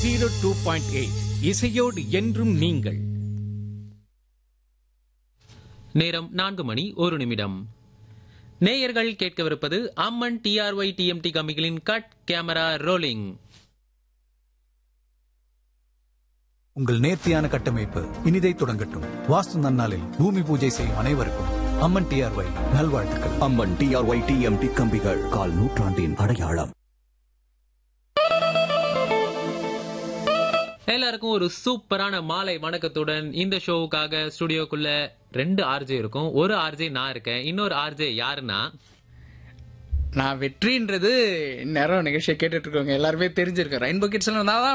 zero two point eight இசையோடு என்றும் நீங்கள் நேரம் நான்கு மணி ஒரு நிமிடம் நேயர்கள் கேட்கவிருப்பது அம்மன் டிஆர்ஒய் டிஎம்டி கம்பிகளின் கட் கேமரா ரோலிங் உங்கள் நேர்த்தியான கட்டமைப்பு இனிதை தொடங்கட்டும் வாஸ்து நன்னாளில் பூமி பூஜை செய்யும் அனைவருக்கும் அம்மன் டிஆர்ஒய் நல்வாழ்த்துக்கள் அம்மன் டிஆர்ஒய் டிஎம்டி கம்பிகள் கால் நூற்றாண்டின் அடையாளம் எல்லாருக்கும் ஒரு சூப்பரான மாலை வணக்கத்துடன் இந்த ஷோவுக்காக ஸ்டுடியோக்குள்ள ரெண்டு ஆர்ஜே இருக்கும் ஒரு ஆர்ஜே நான் இருக்கேன் இன்னொரு ஆர்ஜே யாருன்னா நான் வெற்றின்றது நேரம் நிகழ்ச்சியை கேட்டுட்டு இருக்கவங்க எல்லாருமே தெரிஞ்சிருக்கேன் ரெயின்போ கிட்ஸ்ல நான் தான்